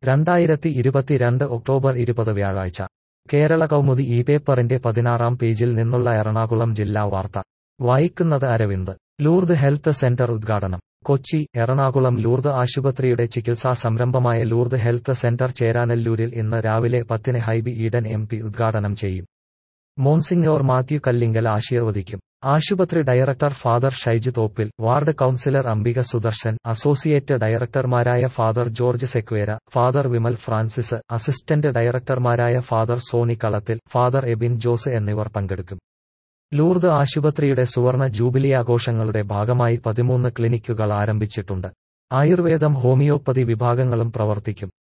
രണ്ടായിരത്തി ഇരുപത്തിരണ്ട് ഒക്ടോബർ ഇരുപത് വ്യാഴാഴ്ച കേരള കൗമുദി ഈ പേപ്പറിന്റെ പതിനാറാം പേജിൽ നിന്നുള്ള എറണാകുളം ജില്ലാ വാർത്ത വായിക്കുന്നത് അരവിന്ദ് ലൂർദ് ഹെൽത്ത് സെന്റർ ഉദ്ഘാടനം കൊച്ചി എറണാകുളം ലൂർദ് ആശുപത്രിയുടെ ചികിത്സാ സംരംഭമായ ലൂർദ് ഹെൽത്ത് സെന്റർ ചേരാനെല്ലൂരിൽ ഇന്ന് രാവിലെ പത്തിന് ഹൈബി ഈഡൻ എം പി ഉദ്ഘാടനം ചെയ്യും മോൺസിഞ്ഞോർ മാത്യു കല്ലിങ്കൽ ആശീർവദിക്കും ആശുപത്രി director father Shaiju Thoppil ward councillor Ambika Sudarshan associate ഡയറക്ടർമാരായ father George Sequeira father Vimal Francis assistant ഡയറക്ടർമാരായ ഫാദർ സോണി കളത്തിൽ ഫാദർ എബിൻ ജോസ് എന്നിവർ പങ്കെടുക്കും ലൂർദ് ആശുപത്രിയുടെ സുവർണ ജൂബിലി ആഘോഷങ്ങളുടെ ഭാഗമായി പതിമൂന്ന് ക്ലിനിക്കുകൾ ആരംഭിച്ചിട്ടുണ്ട് ആയുർവേദം ഹോമിയോപ്പതി വിഭാഗങ്ങളും പ്രവർത്തിക്കും